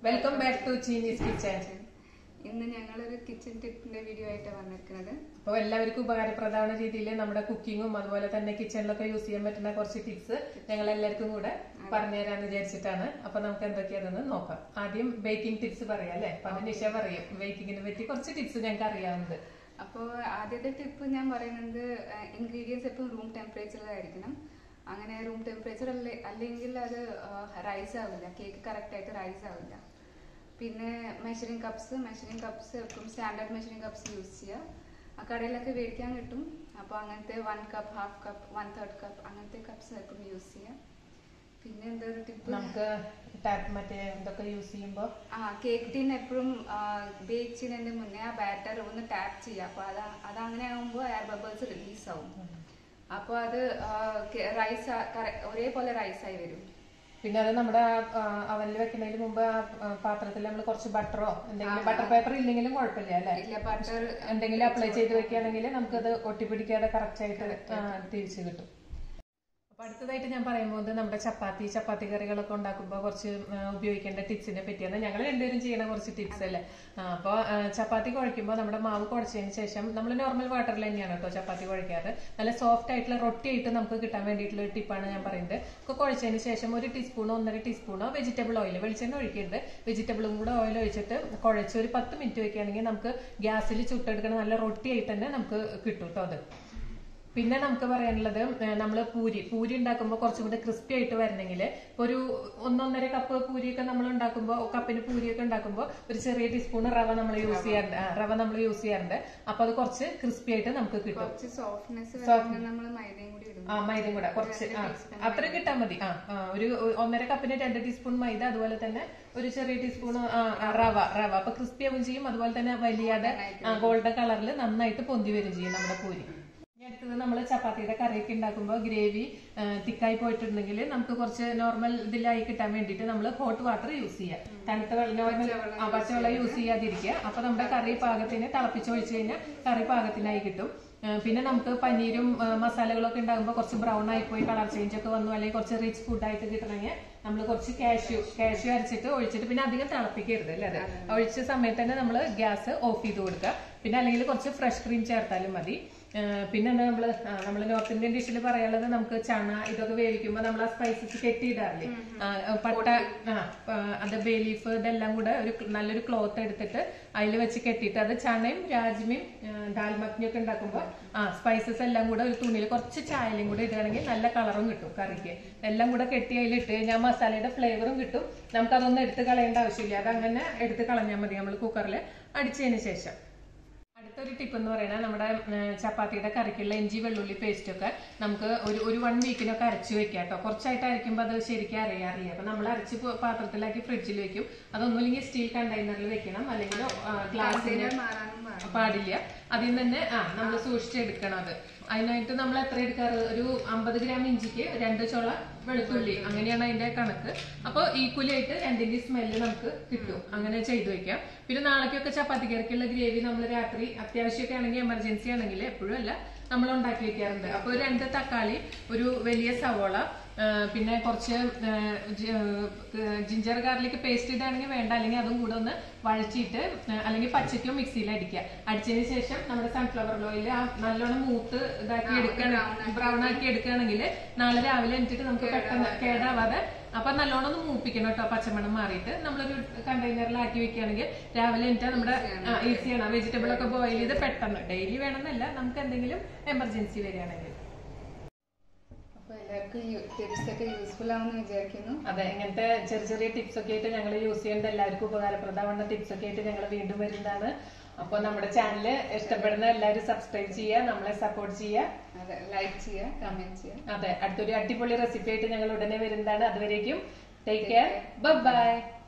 Welcome back to Chinese kitchen ഇന്ന് ഞങ്ങളൊരു kitchen ടിപ്പിന്റെ വീഡിയോ ആയിട്ടാണ് വന്നിരിക്കുന്നത് അപ്പോൾ എല്ലാവർക്കും ഉപകാരപ്രദമായ രീതിയിൽ നമ്മുടെ കുക്കിങ്ങും അതുപോലെ തന്നെ കിച്ചണിലൊക്കെ യൂസ് ചെയ്യാൻ പറ്റുന്ന കുറച്ച് ടിപ്സ് ഞങ്ങൾ എല്ലാവർക്കും കൂടെ പറഞ്ഞുതരാന്ന് വിചാരിച്ചിട്ടാണ് അപ്പൊ നമുക്ക് എന്തൊക്കെയാണെന്ന് നോക്കാം ആദ്യം ബേക്കിംഗ് ടിപ്സ് പറയാം അല്ലെ അപ്പൊ അത് നിഷ പറയും ബേക്കിങ്ങിനെ പറ്റി കുറച്ച് ടിപ്സ് ഞങ്ങൾക്ക് അറിയാവുന്നത് അപ്പോൾ ആദ്യത്തെ ടിപ്പ് ഞാൻ പറയുന്നത് ഇൻഗ്രീഡിയൻസ് എപ്പോഴും റൂം ടെമ്പറേച്ചറിലായിരിക്കണം അങ്ങനെ റൂം ടെമ്പറേച്ചർ അല്ലേ അല്ലെങ്കിൽ അത് റൈസ് ആവില്ല കേക്ക് കറക്റ്റ് ആയിട്ട് റൈസ് ആവില്ല പിന്നെ മെഷറിംഗ് കപ്സ് മെഷറിംഗ് കപ്സ് എപ്പോഴും സ്റ്റാൻഡേർഡ് മെഷറിംഗ് കപ്സ് യൂസ് ചെയ്യുക ആ കടയിലൊക്കെ മേടിക്കാൻ കിട്ടും അപ്പോൾ അങ്ങനത്തെ one cup half cup one third cup അങ്ങനത്തെ കപ്സ് എപ്പോഴും യൂസ് ചെയ്യുക പിന്നെ എന്തൊരു ടിപ്പ് നമുക്ക് ടാപ്പ് മറ്റേ ഇതൊക്കെ യൂസ് ചെയ്യുമ്പോൾ ആ കേക്ക് ടീൻ എപ്പോഴും ബേക്ക് ചെയ്യുന്നതിന് മുന്നേ ആ ബാറ്റർ ഒന്ന് ടാപ്പ് ചെയ്യുക അപ്പോൾ അത് അത് അങ്ങനെ ആകുമ്പോൾ എയർ ബബിൾസ് റിലീസ് ആവും അപ്പോൾ അത് റൈസ് ഒരേപോലെ റൈസ് ആയി വരും പിന്നെ അത് നമ്മുടെ അവനിൽ വെക്കുന്നതിന് മുമ്പ് ആ പാത്രത്തിൽ നമ്മൾ കുറച്ച് ബട്ടറോ എന്തെങ്കിലും ബട്ടർ പേപ്പർ ഇല്ലെങ്കിലും കുഴപ്പമില്ല അല്ലെ ഇല്ല ബട്ടർ എന്തെങ്കിലും അപ്ലൈ ചെയ്ത് വെക്കുകയാണെങ്കിൽ നമുക്കത് ഒട്ടിപ്പിടിക്കാതെ കറക്റ്റ് ആയിട്ട് ആ, തിരിച്ച് കിട്ടും അപ്പൊ അടുത്തതായിട്ട് ഞാൻ പറയുമ്പോൾ നമ്മുടെ ചപ്പാത്തി ചപ്പാത്തി കറികളൊക്കെ ഉണ്ടാക്കുമ്പോൾ കുറച്ച് ആ, ഉപയോഗിക്കേണ്ട ടിപ്സിനെ പറ്റിയാണ് ഞങ്ങൾ രണ്ടുപേരും ചെയ്യണ കുറച്ച് ടിപ്സ് അല്ലേ അപ്പോൾ ചപ്പാത്തി കുഴയ്ക്കുമ്പോൾ നമ്മുടെ മാവ് കുഴച്ചതിന് ശേഷം നമ്മൾ നോർമൽ വാട്ടറിൽ തന്നെയാണ് കേട്ടോ ചപ്പാത്തി കുഴയ്ക്കാറ് നല്ല സോഫ്റ്റ് ആയിട്ടുള്ള റൊട്ടി ആയിട്ട് നമുക്ക് കിട്ടാൻ വേണ്ടിയിട്ടുള്ള ഒരു ടിപ്പാണ് ഞാൻ പറയുന്നത് ഒക്കെ കുഴച്ചതിന് ശേഷം ഒരു ടീസ്പൂണോ ഒന്നര ടീസ്പൂണോ വെജിറ്റബിൾ ഓയിൽ വെളിച്ചെണ്ണ ഒഴിക്കരുത് വെജിറ്റബിളും കൂടെ ഓയിൽ ഒഴിച്ചിട്ട് കുഴച്ച് ഒരു പത്ത് മിനിറ്റ് വെക്കുകയാണെങ്കിൽ നമുക്ക് ഗ്യാസിൽ ചുട്ടെടുക്കണ നല്ല റൊട്ടി ആയിട്ട് തന്നെ നമുക്ക് കിട്ടും കേട്ടോ അത് പിന്നെ നമുക്ക് പറയാനുള്ളത് നമ്മൾ പൂരി പൂരി ഉണ്ടാക്കുമ്പോൾ കുറച്ചും കൂടെ ക്രിസ്പി ആയിട്ട് വരണമെങ്കിൽ ഒരു ഒന്നൊന്നര കപ്പ് പൂരിയൊക്കെ നമ്മൾ ഉണ്ടാക്കുമ്പോൾ കപ്പിന് പൂരിയൊക്കെ ഉണ്ടാക്കുമ്പോൾ ഒരു ചെറിയ ടീസ്പൂൺ റവ നമ്മൾ യൂസ് ചെയ്യാറുണ്ട് ആ, റവ നമ്മൾ യൂസ് ചെയ്യാറുണ്ട് അപ്പൊ അത് കുറച്ച് ക്രിസ്പി ആയിട്ട് നമുക്ക് കിട്ടും കുറച്ച് സോഫ്റ്റ്നെസ് വരണമെങ്കിൽ നമ്മൾ മൈദയും കൂടി ഇടും ആ മൈദയും കൂടെ കുറച്ച് ആ അത്ര കിട്ടാൻ മതി ആ ആ, ഒരു ഒരു ഒന്നര കപ്പിന് രണ്ട് ടീസ്പൂൺ മൈദ അതുപോലെ തന്നെ ഒരു ചെറിയ ടീസ്പൂൺ റവ റവ അപ്പൊ ക്രിസ്പി ആവും ചെയ്യും അതുപോലെ തന്നെ വലിയാതെ ഗോൾഡൻ കളറിൽ നന്നായിട്ട് പൊന്തി വരും ചെയ്യും നമ്മുടെ പൂരി ഇനി അടുത്തത് നമ്മൾ ചപ്പാത്തിയുടെ കറിയൊക്കെ ഉണ്ടാക്കുമ്പോൾ ഗ്രേവി തിക്കായി പോയിട്ടുണ്ടെങ്കിൽ നമുക്ക് കുറച്ച് നോർമൽ ഇതിലായി കിട്ടാൻ വേണ്ടിയിട്ട് നമ്മൾ ഹോട്ട് വാട്ടർ യൂസ് ചെയ്യുക തണുത്ത വെള്ളം നോർമൽ പച്ചവെള്ളം യൂസ് ചെയ്യാതിരിക്കുക അപ്പൊ നമ്മുടെ കറി പാകത്തിന് തിളപ്പിച്ചൊഴിച്ച് കഴിഞ്ഞാൽ കറി പാകത്തിനായി കിട്ടും ആ, പിന്നെ നമുക്ക് പനീരും ആ, മസാലകളൊക്കെ ഉണ്ടാകുമ്പോൾ കുറച്ച് ബ്രൗൺ ആയി പോയി കളർ ചേഞ്ച് ഒക്കെ വന്നു അല്ലെങ്കിൽ കുറച്ച് റിച്ച് ഫുഡ് ആയിട്ട് കിട്ടണമെങ്കിൽ നമ്മൾ കുറച്ച് കാഷ്യൂ കാഷ്യൂ അരച്ചിട്ട് ഒഴിച്ചിട്ട് പിന്നെ അധികം തിളപ്പിക്കരുത് അല്ലേ അത് ഒഴിച്ച സമയത്ത് തന്നെ നമ്മൾ ഗ്യാസ് ഓഫ് ചെയ്ത് കൊടുക്കുക പിന്നെ അല്ലെങ്കിൽ കുറച്ച് ഫ്രഷ് ക്രീം ചേർത്താലും മതി ആ, പിന്നെ എന്താ നമ്മള് നമ്മൾ നോർത്ത് ഇന്ത്യൻ ഡിഷിൽ പറയാനുള്ളത് നമുക്ക് ചണ ഇതൊക്കെ വേവിക്കുമ്പോൾ നമ്മൾ ആ സ്പൈസസ് കെട്ടിയിടാറില്ലേ ആ, പട്ട ആ ആ, അത് ബേ ലീഫ് ഇതെല്ലാം കൂടെ ഒരു നല്ലൊരു ക്ലോത്ത് എടുത്തിട്ട് അതിൽ വെച്ച് കെട്ടിയിട്ട് അത് ചണയും രാജ്മയും ദാൽ മഖ്നി ഒക്കെ ഉണ്ടാക്കുമ്പോൾ ആ സ്പൈസസ് എല്ലാം കൂടെ ഒരു തുണിയിൽ കുറച്ച് ചായലും കൂടെ ഇടുകയാണെങ്കിൽ നല്ല കളറും കിട്ടും കറിക്ക് എല്ലാം കൂടെ കെട്ടി അതിലിട്ട് കഴിഞ്ഞാൽ മസാലയുടെ ഫ്ലേവറും കിട്ടും നമുക്ക് അതൊന്നും എടുത്ത് കളയേണ്ട ആവശ്യമില്ല അത് അങ്ങനെ എടുത്ത് കളഞ്ഞാൽ മതി നമ്മൾ കുക്കറിൽ അടിച്ചതിന് ശേഷം അടുത്തൊരു ടിപ്പ് എന്ന് പറയുന്നത് നമ്മുടെ ഉം, ചപ്പാത്തിയുടെ കറിക്കുള്ള ഇഞ്ചി വെള്ളുള്ളി പേസ്റ്റ് ഒക്കെ നമുക്ക് ഒരു ഒരു വൺ വീക്കിനൊക്കെ അരച്ച് വെക്കാം കേട്ടോ കുറച്ചായിട്ട് അരയ്ക്കുമ്പോൾ അത് ശരിക്കും അറിയാറില്ല അപ്പൊ നമ്മൾ അരച്ച് പോ- പാത്രത്തിലാക്കി ഫ്രിഡ്ജിൽ വെക്കും അതൊന്നുമില്ലെങ്കിൽ സ്റ്റീൽ കണ്ടെയ്നറിൽ വെക്കണം അല്ലെങ്കിൽ ഗ്ലാസ്സിന് മാറാനും പാടില്ല. പാടില്ല അതിൽ നിന്ന് തന്നെ ആ നമ്മൾ സൂക്ഷിച്ചെടുക്കണം അത് അതിനായിട്ട് നമ്മൾ എത്ര എടുക്കാറ് ഒരു അമ്പത് ഗ്രാം ഇഞ്ചിക്ക് രണ്ട് ചുള വെളുത്തുള്ളി അങ്ങനെയാണ് അതിന്റെ കണക്ക് അപ്പോൾ ഈക്വലി ആയിട്ട് രണ്ടിന്റെ സ്മെല്ല് നമുക്ക് കിട്ടും അങ്ങനെ ചെയ്തു വെക്കാം പിന്നെ നാളേക്കൊക്കെ ചപ്പാത്തിക്കറിക്കുള്ള ഗ്രേവി നമ്മൾ രാത്രി അത്യാവശ്യമൊക്കെ ആണെങ്കിൽ എമർജൻസി ആണെങ്കിൽ എപ്പോഴും അല്ല നമ്മൾ ഉണ്ടാക്കി വെക്കാറുണ്ട് അപ്പോൾ ഒരു രണ്ട് തക്കാളി ഒരു വലിയ സവോള ആ, പിന്നെ കുറച്ച് ആ, ജി- ആ, ജിഞ്ചർ ഗാർലിക് പേസ്റ്റ് ഇടുകയാണെങ്കിൽ വേണ്ട അല്ലെങ്കിൽ അതും കൂടെ ഒന്ന് വഴച്ചിട്ട് ആ, അല്ലെങ്കിൽ പച്ചയ്ക്കോ മിക്സിയിൽ അടിക്കുക അടിച്ചതിന് ശേഷം നമ്മുടെ സൺഫ്ലവർ ഓയിൽ ആ നല്ലോണം മൂത്ത് ഇതാക്കി എടുക്കുകയാണ് ബ്രൗൺ ആക്കി എടുക്കുകയാണെങ്കിൽ നാളെ രാവിലെ എന്നിട്ട് നമുക്ക് പെട്ടെന്ന് കേടാവാതെ അപ്പൊ നല്ലോണം ഒന്ന് മൂപ്പിക്കണം കേട്ടോ പച്ചമണം മാറിയിട്ട് നമ്മളൊരു കണ്ടെയ്നറിലാക്കി വെക്കുകയാണെങ്കിൽ രാവിലെ എന്നിട്ട് നമ്മുടെ ഈസിയാണ് വെജിറ്റബിൾ ഒക്കെ ബോയിൽ ചെയ്ത് പെട്ടെന്ന് ഡെയിലി വേണമെന്നല്ല നമുക്ക് എന്തെങ്കിലും എമർജൻസി വരികയാണെങ്കിൽ അപ്പൊ എല്ലാവർക്കും ടിപ്സ് ഒക്കെ യൂസ്ഫുൾ ആവുമെന്ന് വിചാരിക്കുന്നു അതെ ഇങ്ങനത്തെ ചെറിയ ചെറിയ ടിപ്സ് ഒക്കെ ആയിട്ട് ഞങ്ങൾ യൂസ് ചെയ്യേണ്ട എല്ലാവർക്കും ഉപകാരപ്രദമാവുന്ന ടിപ്സ് ഒക്കെ ആയിട്ട് ഞങ്ങൾ വീണ്ടും വരുന്നതാണ് അപ്പോൾ നമ്മുടെ ചാനൽ ഇഷ്ടപ്പെടുന്ന എല്ലാവരും സബ്സ്ക്രൈബ് ചെയ്യുക നമ്മളെ സപ്പോർട്ട് ചെയ്യുക അതെ ലൈക്ക് ചെയ്യുക കമന്റ് ചെയ്യുക അതെ അടുത്തൊരു അടിപൊളി റെസിപ്പി ആയിട്ട് ഞങ്ങൾ ഉടനെ വരുന്നതാണ് അതുവരേക്കും ടേക്ക് കെയർ ബൈ